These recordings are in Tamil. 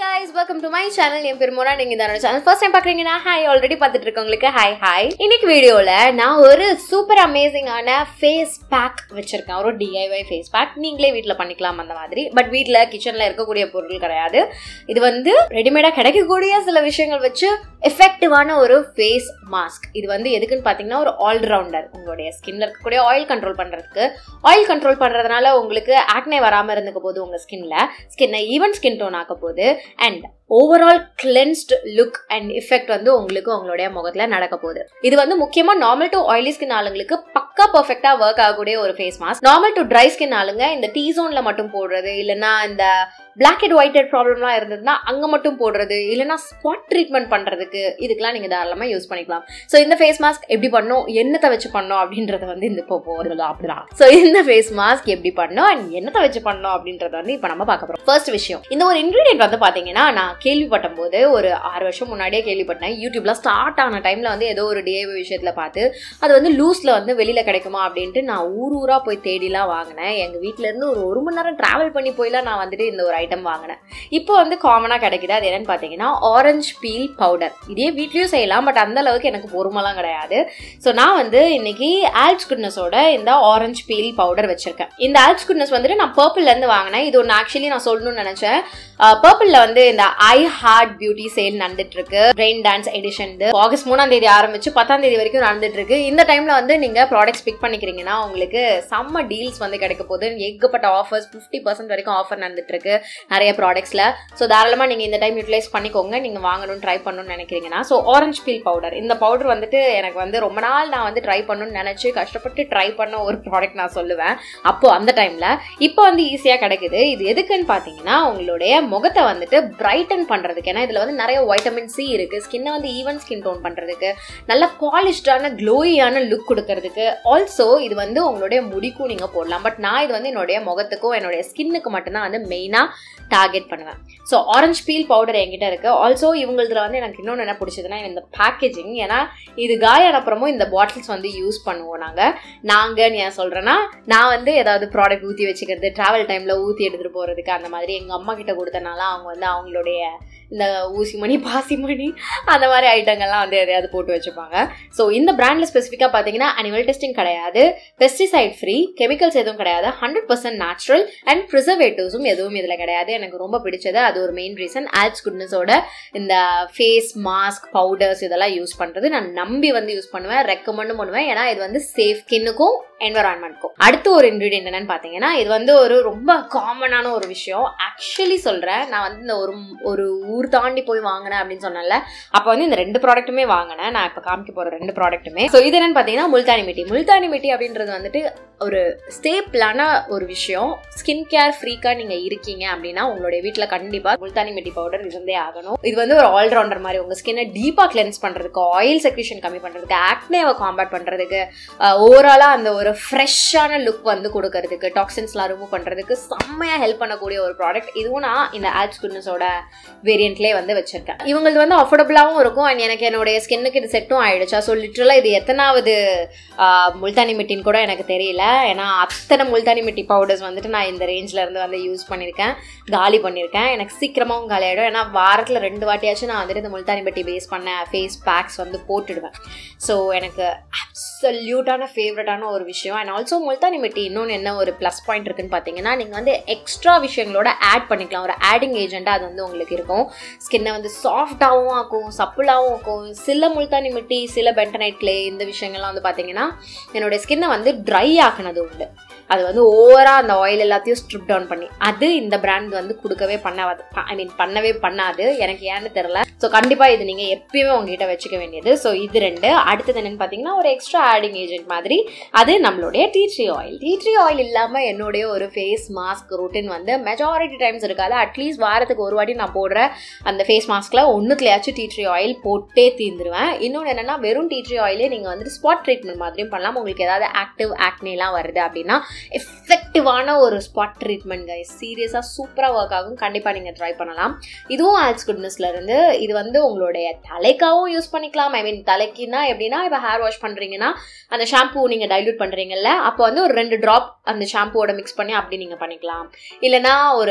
guys welcome to my channel என் பேர் மோனா நீங்க இந்த சேனல் ஃபர்ஸ்ட் டைம் பாக்குறீங்கன்னா ஹாய் ஆல்ரெடி பார்த்துட்டு இருக்கவங்களுக்கு ஹாய் ஹாய் இன்னைக்கு வீடியோல நான் ஒரு சூப்பர் அமேசிங்கான ஃபேஸ் பேக் வச்சிருக்கேன் ஒரு டிஐஒய் ஃபேஸ் பேக் நீங்களே வீட்டில் பண்ணிக்கலாம் அந்த மாதிரி பட் வீட்டில் கிச்சனில் இருக்கக்கூடிய பொருள் கிடையாது இது வந்து ரெடிமேடாக கிடைக்கக்கூடிய சில விஷயங்கள் வச்சு எஃபெக்டிவான ஒரு ஃபேஸ் மாஸ்க் இது வந்து எதுக்குன்னு பார்த்தீங்கன்னா ஒரு ஆல்ரவுண்டர் உங்களுடைய ஸ்கின்ல இருக்கக்கூடிய ஆயில் கண்ட்ரோல் பண்ணுறதுக்கு ஆயில் கண்ட்ரோல் பண்ணுறதுனால உங்களுக்கு ஆக்னே வராமல் இருந்துக்க போது உங்கள் ஸ்கின்ல ஸ்கின்னை ஈவன் ஸ்கின் டோன் ஆக்க போகுது and overall cleansed look and effect வந்து உங்களுக்கு உங்களுடைய முகத்தில் நடக்க போகுது இது வந்து முக்கியமாக நார்மல் டு ஆயிலி ஸ்கின் ஆளுங்களுக்கு பக்கா பர்ஃபெக்டாக ஒர்க் ஆகக்கூடிய ஒரு face mask normal to dry skin ஆளுங்க இந்த டீ ஜோனில் மட்டும் போடுறது இல்லைன்னா இந்த பிளாக் ஹெட் ஒயிட் ஹெட் ப்ராப்ளம்லாம் இருந்ததுன்னா அங்கே மட்டும் போடுறது இல்லைன்னா ஸ்பாட் ட்ரீட்மெண்ட் பண்ணுறதுக்கு இதுக்கெல்லாம் நீங்கள் தாராளமாக யூஸ் பண்ணிக்கலாம் ஸோ இந்த ஃபேஸ் மாஸ்க் எப்படி பண்ணும் என்னத்தை வச்சு பண்ணோம் அப்படின்றத வந்து இந்த இப்போ போகிறது அப்படிதான் ஸோ இந்த ஃபேஸ் மாஸ்க் எப்படி பண்ணோம் அண்ட் என்னத்தை வச்சு பண்ணோம் அப்படின்றத வந்து இப்போ நம்ம பார்க்க போகிறோம் ஃபர்ஸ்ட் விஷயம் இந்த ஒரு இன்க்ரீடியன்ட் வந்து பார்த்தீங்கன்னா நான் கேள்விப்பட்ட போது ஒரு ஆறு வருஷம் முன்னாடியே கேள்விப்பட்டேன் யூடியூப்ல ஸ்டார்ட் ஆன டைமில் வந்து ஏதோ ஒரு டிஏவி விஷயத்தில் பார்த்து அது வந்து லூஸில் வந்து வெளியில் கிடைக்குமா அப்படின்ட்டு நான் ஊர் ஊராக போய் தேடிலாம் வாங்கினேன் எங்கள் வீட்டிலேருந்து ஒரு ஒரு மணி நேரம் ட்ராவல் பண்ணி போய்லாம் நான் வந்துட்டு இந்த ஒரு ஐட்டம் வாங்கினேன் இப்போ வந்து காமனாக கிடைக்குது அது என்னன்னு பார்த்தீங்கன்னா ஆரஞ்சு பீல் பவுடர் இதே வீட்லேயும் செய்யலாம் பட் அந்த அளவுக்கு எனக்கு பொறுமைலாம் கிடையாது ஸோ நான் வந்து இன்னைக்கு ஆல்ஸ் குட்னஸோட இந்த ஆரஞ்சு பீல் பவுடர் வச்சிருக்கேன் இந்த ஆல்ஸ் குட்னஸ் வந்துட்டு நான் பர்பிள்லேருந்து வாங்கினேன் இது ஒன்று ஆக்சுவலி நான் சொல்லணும்னு நினச்சேன் பர்பிளில் வந்து இந்த ஐ ஹார்ட் பியூட்டி சேல் நடந்துட்டு இருக்கு பிரெயின் டான்ஸ் எடிஷன் ஆகஸ்ட் மூணாம் தேதி ஆரம்பிச்சு பத்தாம் தேதி வரைக்கும் நடந்துட்டு இருக்கு இந்த டைம்ல வந்து நீங்க ப்ராடக்ட்ஸ் பிக் பண்ணிக்கிறீங்கன்னா உங்களுக்கு செம்ம டீல்ஸ் வந்து கிடைக்க போகுது ஏகப்பட்ட ஆஃபர்ஸ் ஃபிஃப்டி பர்சன்ட் வரைக்கும் ஆஃபர் நடந்துட்டு இருக்கு நிறைய ப்ராடக்ட்ஸ்ல ஸோ தாராளமாக நீங்கள் இந்த டைம் யூட்டிலைஸ் பண்ணிக்கோங்க நீங்கள் வாங்கணும்னு ட்ரை பண்ணணும்னு நினைக்கிறீங்கன்னா ஸோ ஆரஞ்சு பீல் பவுடர் இந்த பவுடர் வந்துட்டு எனக்கு வந்து ரொம்ப நாள் நான் வந்து ட்ரை பண்ணணும்னு நினச்சி கஷ்டப்பட்டு ட்ரை பண்ண ஒரு ப்ராடக்ட் நான் சொல்லுவேன் அப்போ அந்த டைமில் இப்போ வந்து ஈஸியாக கிடைக்குது இது எதுக்குன்னு பார்த்தீங்கன்னா உங்களுடைய முகத்தை வந்துட்டு பிரைட்டன் பண்ணுறதுக்கு ஏன்னா இதில் வந்து நிறைய வைட்டமின் சி இருக்குது ஸ்கின்னை வந்து ஈவன் ஸ்கின் டோன் பண்ணுறதுக்கு நல்ல பாலிஷ்டான க்ளோயியான லுக் கொடுக்கறதுக்கு ஆல்சோ இது வந்து உங்களுடைய முடிக்கும் நீங்கள் போடலாம் பட் நான் இது வந்து என்னுடைய முகத்துக்கும் என்னுடைய ஸ்கின்னுக்கு மட்டும்தான் வந்து மெயினாக டார்கெட் பண்ணுவேன் ஸோ ஆரஞ்சு பீல் பவுடர் என்கிட்ட இருக்கு ஆல்சோ இவங்களதுல வந்து எனக்கு இன்னொன்று என்ன பிடிச்சதுன்னா இந்த பேக்கேஜிங் ஏன்னா இது காயான அப்புறமும் இந்த பாட்டில்ஸ் வந்து யூஸ் பண்ணுவோம் நாங்கள் நாங்கன்னு ஏன் சொல்கிறேன்னா நான் வந்து ஏதாவது ப்ராடக்ட் ஊற்றி வச்சுக்கிறது ட்ராவல் டைமில் ஊற்றி எடுத்துகிட்டு போகிறதுக்கு அந்த மாதிரி எங்கள் அம்மா கிட்ட கொடுத்தனால அவங்க வந்து அவங்களுடைய இந்த ஊசி மணி பாசி மணி அந்த மாதிரி ஐட்டங்கள்லாம் வந்து எதையாவது போட்டு வச்சுப்பாங்க ஸோ இந்த பிராண்டில் ஸ்பெசிஃபிக்காக பார்த்தீங்கன்னா அனிமல் டெஸ்டிங் கிடையாது பெஸ்டிசைட் ஃப்ரீ கெமிக்கல்ஸ் எதுவும் கிடையாது ஹண்ட்ரட் பர்சன்ட் நேச்சுரல் அண்ட் ப்ரிசர்வேட்டிவ்ஸும் எதுவும் இதில் கிடையாது எனக்கு ரொம்ப பிடிச்சது அது ஒரு மெயின் ரீசன் ஆல்ஸ் குட்னஸோட இந்த ஃபேஸ் மாஸ்க் பவுடர்ஸ் இதெல்லாம் யூஸ் பண்ணுறது நான் நம்பி வந்து யூஸ் பண்ணுவேன் ரெக்கமெண்டும் பண்ணுவேன் ஏன்னா இது வந்து சேஃப் ஸ்கின்னுக்கும் என்வரான்மெண்ட்க்கும் அடுத்து ஒரு இன்க்ரீடியன்ட் என்னன்னு பார்த்தீங்கன்னா இது வந்து ஒரு ரொம்ப காமனான ஒரு விஷயம் ஆக்சுவலி சொல்கிறேன் நான் வந்து இந்த ஒரு ஒரு ஊர் தாண்டி போய் வாங்கினேன் அப்படின்னு சொன்னேன்ல அப்போ வந்து இந்த ரெண்டு ப்ராடக்ட்டுமே வாங்கினேன் நான் இப்போ காமிக்க போகிற ரெண்டு ப்ராடக்ட்டுமே ஸோ இது என்னன்னு பார்த்தீங்கன்னா முல்தானி மிட்டி முல்தானி மிட்டி அப்படின்றது வந்துட்டு ஒரு ஸ்டேப்பிளான ஒரு விஷயம் ஸ்கின் கேர் ஃப்ரீக்காக நீங்கள் இருக்கீங்க அப்படின்னா உங்களுடைய வீட்டில் கண்டிப்பாக முல்தானி மெட்டி பவுடர் இருந்தே ஆகணும் இது வந்து ஒரு ஆல்ரவுண்டர் மாதிரி உங்கள் ஸ்கின்னை டீப்பாக கிளென்ஸ் பண்ணுறதுக்கு ஆயில் செக்ரேஷன் கம்மி பண்ணுறதுக்கு ஆக்னேவை காம்பேட் பண்ணுறதுக்கு ஓவராலாக அந்த ஒரு ஃப்ரெஷ்ஷான லுக் வந்து கொடுக்கறதுக்கு டாக்ஸின்ஸ்லாம் ரிமூவ் பண்ணுறதுக்கு செம்மையாக ஹெல்ப் பண்ணக்கூடிய ஒரு ப்ராடக்ட் இதுவும் நான் இந்த ஆல்ஸ் குட்னஸோட வேரியண்ட்லேயே வந்து வச்சிருக்கேன் இவங்களுக்கு வந்து அஃபோர்டபுளாகவும் இருக்கும் அண்ட் எனக்கு என்னுடைய ஸ்கின்னுக்கு இது செட்டும் ஆயிடுச்சா ஸோ லிட்ரலாக இது எத்தனாவது முல்தானி மிட்டின்னு கூட எனக்கு தெரியல ஏன்னா அத்தனை முல்தானி மிட்டி பவுடர்ஸ் வந்துட்டு நான் இந்த ரேஞ்சில் இருந்து வந்து யூஸ் பண்ணியிருக்கேன் காலி பண்ணியிருக்கேன் எனக்கு சீக்கிரமாகவும் காலி ஆகிடும் ஏன்னா வாரத்தில் ரெண்டு வாட்டியாச்சும் நான் வந்துட்டு இந்த முல்தானி மிட்டி பேஸ் பண்ண ஃபேஸ் பேக்ஸ் வந்து போட்டுடுவேன் ஸோ எனக்கு அப்சல்யூட்டான ஃபேவரட்டான ஒரு விஷயம் அண்ட் ஆல்சோ முல்தானி மிட்டி இன்னொன்று என்ன ஒரு ப்ளஸ் பாயிண்ட் இருக்குன்னு பார்த்தீங்கன்னா நீங்கள் வந்து எக்ஸ்ட்ரா விஷயங்களோட ஆட் பண்ணிக்கலாம் ஒரு ஆடிங் ஏஜென்ட்டாக அது வந்து உங்களுக்கு இருக்கும் ஸ்கின்னை வந்து சாஃப்டாகவும் ஆக்கும் சப்புளாகவும் ஆக்கும் சில முல்தானி மிட்டி சில பென்டனைட் கிளே இந்த விஷயங்கள்லாம் வந்து பார்த்தீங்கன்னா என்னுடைய ஸ்கின்னை வந்து ட்ரை ஆக்கினது உண்டு அது வந்து ஓவராக அந்த ஆயில் எல்லாத்தையும் ஸ்ட்ரிப் டவுன் பண்ணி அது இந்த பிராண்ட் வந்து கொடுக்கவே பண்ணாது ஐ மீன் பண்ணவே பண்ணாது எனக்கு ஏன்னு தெரில ஸோ கண்டிப்பாக இது நீங்கள் எப்பயுமே உங்ககிட்ட வச்சுக்க வேண்டியது ஸோ இது ரெண்டு அடுத்தது என்னென்னு பார்த்தீங்கன்னா ஒரு எக்ஸ்ட்ரா ஆடிங் ஏஜென்ட் மாதிரி அது நம்மளுடைய tea tree oil tea tree oil இல்லாமல் என்னுடைய ஒரு ஃபேஸ் மாஸ்க் ரூட்டின் வந்து மெஜாரிட்டி டைம்ஸ் இருக்காது அட்லீஸ்ட் வாரத்துக்கு ஒரு வாட்டி நான் போடுற அந்த ஃபேஸ் மாஸ்கில் ஒன்றுத்துலையாச்சும் டீ ட்ரீ ஆயில் போட்டே தீர்ந்துருவேன் இன்னொன்று என்னென்னா வெறும் டீ ட்ரீ ஆயிலே நீங்கள் வந்துட்டு ஸ்பாட் ட்ரீட்மெண்ட் மாதிரியும் பண்ணலாம் உங்களுக்கு ஏதாவது ஆக்டிவ் ஆக்னேலாம் வருது அப்படின்னா எஃபெக்டிவான ஒரு ஸ்பாட் ட்ரீட்மெண்ட் கைஸ் சீரியஸாக சூப்பராக ஒர்க் ஆகும் கண்டிப்பாக நீங்கள் ட்ரை பண்ணலாம் இதுவும் ஆல்ஸ் குட்னஸ்ல இருந்து இது வந்து உங்களுடைய தலைக்காகவும் யூஸ் பண்ணிக்கலாம் ஐ மீன் தலைக்குன்னா எப்படின்னா இப்போ ஹேர் வாஷ் பண்ணுறீங்கன்னா அந்த ஷாம்பூ நீங்கள் டைல்யூட் பண்ணுறீங்கல்ல அப்போ வந்து ஒரு ரெண்டு ட்ராப் அந்த ஷாம்பூவோட மிக்ஸ் பண்ணி அப்படி நீங்கள் பண்ணிக்கலாம் இல்லைனா ஒரு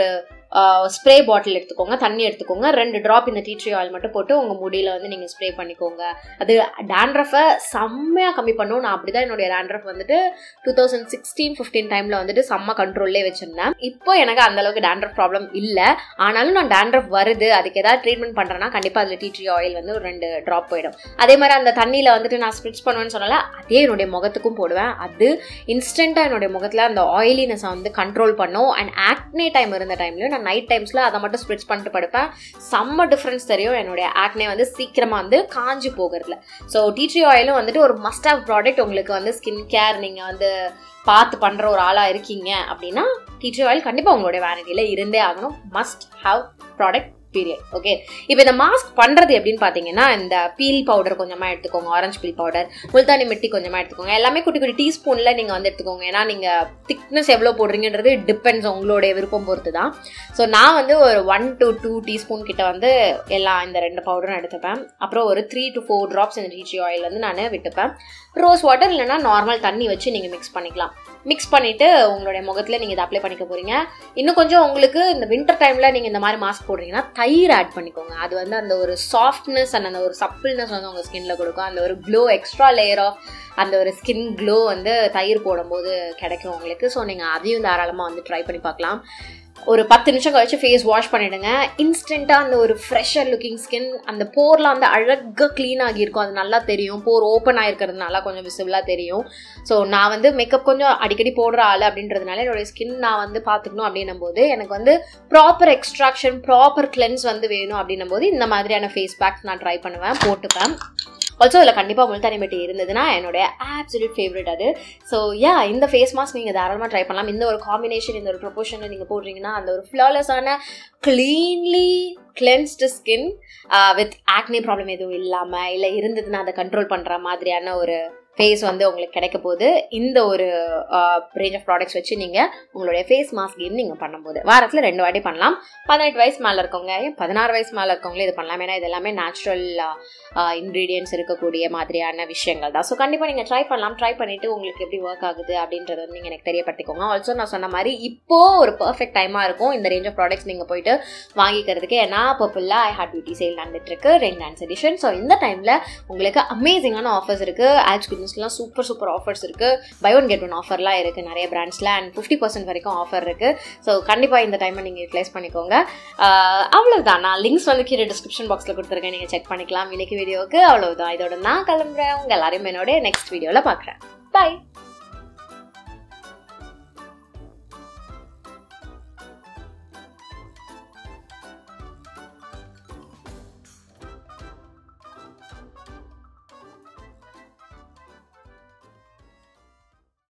ஸ்ப்ரே பாட்டில் எடுத்துக்கோங்க தண்ணி எடுத்துக்கோங்க ரெண்டு ட்ராப் இந்த டீ ட்ரீ ஆயில் மட்டும் போட்டு உங்கள் முடியில் வந்து நீங்கள் ஸ்ப்ரே பண்ணிக்கோங்க அது டேண்ட்ரஃபை செம்மையாக கம்மி பண்ணும் நான் அப்படி தான் என்னுடைய டேண்ட்ரஃப் வந்துட்டு டூ தௌசண்ட் சிக்ஸ்டீன் ஃபிஃப்டீன் டைமில் வந்துட்டு செம்ம கண்ட்ரோல்லே வச்சுருந்தேன் இப்போ எனக்கு அந்த அளவுக்கு டேண்ட்ரஃப் ப்ராப்ளம் இல்லை ஆனாலும் நான் டேண்ட்ரஃப் வருது அதுக்கு ஏதாவது ட்ரீட்மெண்ட் பண்ணுறேன்னா கண்டிப்பாக அதில் டீ ட்ரீ ஆயில் வந்து ஒரு ரெண்டு ட்ராப் போயிடும் அதே மாதிரி அந்த தண்ணியில் வந்துட்டு நான் ஸ்ப்ரிட்ச் பண்ணுவேன்னு சொன்னால அதே என்னுடைய முகத்துக்கும் போடுவேன் அது இன்ஸ்டண்ட்டாக என்னுடைய முகத்தில் அந்த ஆயிலினஸை வந்து கண்ட்ரோல் பண்ணும் அண்ட் ஆக்னே டைம் இருந்த டைம்லையும் நான் நைட் டைம்ஸில் அதை மட்டும் ஸ்ப்ரிட்ச் பண்ணிட்டு படுப்பேன் செம்ம டிஃப்ரென்ஸ் தெரியும் என்னுடைய ஆக்னே வந்து சீக்கிரமாக வந்து காஞ்சி போகிறதுல ஸோ டீ ட்ரீ ஆயிலும் வந்துட்டு ஒரு மஸ்ட் ஹவ் ப்ராடக்ட் உங்களுக்கு வந்து ஸ்கின் கேர் நீங்கள் வந்து பார்த்து பண்ணுற ஒரு ஆளாக இருக்கீங்க அப்படின்னா டீ ட்ரீ ஆயில் கண்டிப்பாக உங்களுடைய வேனிட்டியில் இருந்தே ஆகணும் must have product period okay இப்போ இந்த மாஸ்க் பண்ணுறது எப்படின்னு பார்த்தீங்கன்னா இந்த பீல் பவுடர் கொஞ்சமாக எடுத்துக்கோங்க orange peel powder multani mitti கொஞ்சமாக எடுத்துக்கோங்க எல்லாமே குட்டி குட்டி டீஸ்பூனில் நீங்கள் வந்து எடுத்துக்கோங்க ஏன்னா நீங்கள் திக்னஸ் எவ்வளோ போடுறீங்கன்றது டிபெண்ட்ஸ் உங்களுடைய விருப்பம் பொறுத்து தான் ஸோ நான் வந்து ஒரு ஒன் டு டூ டீஸ்பூன் கிட்ட வந்து எல்லாம் இந்த ரெண்டு பவுடரும் எடுத்துப்பேன் அப்புறம் ஒரு த்ரீ டு ஃபோர் ட்ராப்ஸ் இந்த டீச்சி ஆயில் வந்து நான் விட்டுப்பேன் ரோஸ் வாட்டர் இல்லைனா நார்மல் தண்ணி வச்சு நீங்கள் மிக்ஸ் பண்ணிக்கலாம் மிக்ஸ் பண்ணிவிட்டு உங்களுடைய முகத்தில் நீங்கள் இதை அப்ளை பண்ணிக்க போகிறீங்க இன்னும் கொஞ்சம் உங்களுக்கு இந்த வின்டர் டைமில் நீங்கள் இந்த மாதிரி மாஸ்க் போடுறீங்கன்னா தயிர் ஆட் பண்ணிக்கோங்க அது வந்து அந்த ஒரு சாஃப்ட்னஸ் அண்ட் அந்த ஒரு சப்பிள்னஸ் வந்து உங்கள் ஸ்கின்ல கொடுக்கும் அந்த ஒரு க்ளோ எக்ஸ்ட்ரா லேயர் ஆஃப் அந்த ஒரு ஸ்கின் க்ளோ வந்து தயிர் போடும்போது கிடைக்கும் உங்களுக்கு ஸோ நீங்கள் அதையும் தாராளமாக வந்து ட்ரை பண்ணி பார்க்கலாம் ஒரு பத்து நிமிஷம் கழிச்சு ஃபேஸ் வாஷ் பண்ணிடுங்க இன்ஸ்டண்ட்டாக அந்த ஒரு ஃப்ரெஷர் லுக்கிங் ஸ்கின் அந்த போர்லாம் வந்து அழகாக க்ளீன் ஆகியிருக்கும் அது நல்லா தெரியும் போர் ஓப்பன் ஆகிருக்கிறதுனால கொஞ்சம் விசிபிளாக தெரியும் ஸோ நான் வந்து மேக்கப் கொஞ்சம் அடிக்கடி போடுற ஆள் அப்படின்றதுனால என்னோடய ஸ்கின் நான் வந்து பார்த்துக்கணும் அப்படின்னும் போது எனக்கு வந்து ப்ராப்பர் எக்ஸ்ட்ராக்ஷன் ப்ராப்பர் கிளென்ஸ் வந்து வேணும் அப்படின்னும் போது இந்த மாதிரியான ஃபேஸ் பேக்ஸ் நான் ட்ரை பண்ணுவேன் போட்டுப்பேன் ஆல்சோ அதில் கண்டிப்பாக முல்தானி மெட்டி இருந்ததுன்னா என்னுடைய ஆப்சல்யூட் ஃபேவரட் அது ஸோ யா இந்த ஃபேஸ் மாஸ்க் நீங்கள் தாராளமாக ட்ரை பண்ணலாம் இந்த ஒரு காம்பினேஷன் இந்த ஒரு ப்ரொபோஷனில் நீங்கள் போடுறீங்கன்னா அந்த ஒரு ஃப்ளாலெஸ்ஸான cleanly cleansed skin with acne problem எதுவும் இல்லாமல் இல்லை இருந்ததுன்னா அதை கண்ட்ரோல் பண்ணுற மாதிரியான ஒரு ஃபேஸ் வந்து உங்களுக்கு கிடைக்க போது இந்த ஒரு ரேஞ்ச் ஆஃப் ப்ராடக்ட்ஸ் வச்சு நீங்கள் உங்களுடைய ஃபேஸ் மாஸ்க் கேம் நீங்கள் பண்ணும்போது வாரத்தில் ரெண்டு வாட்டி பண்ணலாம் பதினெட்டு வயசு மேலே இருக்கவங்க ஏன் பதினாறு வயசு மேலே இருக்கவங்களே இது பண்ணலாம் ஏன்னா இது எல்லாமே நேச்சுரல் இன்க்ரீடியன்ஸ் இருக்கக்கூடிய மாதிரியான விஷயங்கள் தான் ஸோ கண்டிப்பாக நீங்கள் ட்ரை பண்ணலாம் ட்ரை பண்ணிவிட்டு உங்களுக்கு எப்படி ஒர்க் ஆகுது அப்படின்றத வந்து நீங்கள் எனக்கு தெரியப்படுத்திக்கோங்க ஆல்சோ நான் சொன்ன மாதிரி இப்போது ஒரு பர்ஃபெக்ட் டைமாக இருக்கும் இந்த ரேஞ்ச் ஆஃப் ப்ராடக்ட்ஸ் நீங்கள் போயிட்டு வாங்கிக்கிறதுக்கு ஏன்னா பர்பிளாக ஐ ஹாட் பியூட்டி சேல் நடந்துட்டுருக்கு ரெண்டு டான்ஸ் எடிஷன் ஸோ இந்த டைமில் உங்களுக்கு அமேசிங்கான ஆஃபர்ஸ் இருக்குது ஆட்ஸ் குட்னஸ்லாம் சூப்பர் சூப்பர் ஆஃபர்ஸ் இருக்குது பை ஒன் கெட் ஒன் ஆஃபர்லாம் இருக்குது நிறைய பிராண்ட்ஸில் அண்ட் ஃபிஃப்டி பர்சன்ட் வரைக்கும் ஆஃபர் இருக்குது ஸோ கண்டிப்பாக இந்த டைமை நீங்கள் யூட்டிலைஸ் பண்ணிக்கோங்க அவ்வளவுதான் நான் லிங்க்ஸ் வந்து கீழே டிஸ்கிரிப்ஷன் பாக்ஸில் கொடுத்துருக்கேன் நீங்கள் செக் பண்ணிக்கலாம் இன்னைக்கு வீடியோவுக்கு அவ்வளவுதான் இதோட நான் கிளம்புறேன் உங்கள் எல்லாரையும் என்னோட நெக்ஸ்ட் வீடியோவில் பார்க்குறேன் பாய்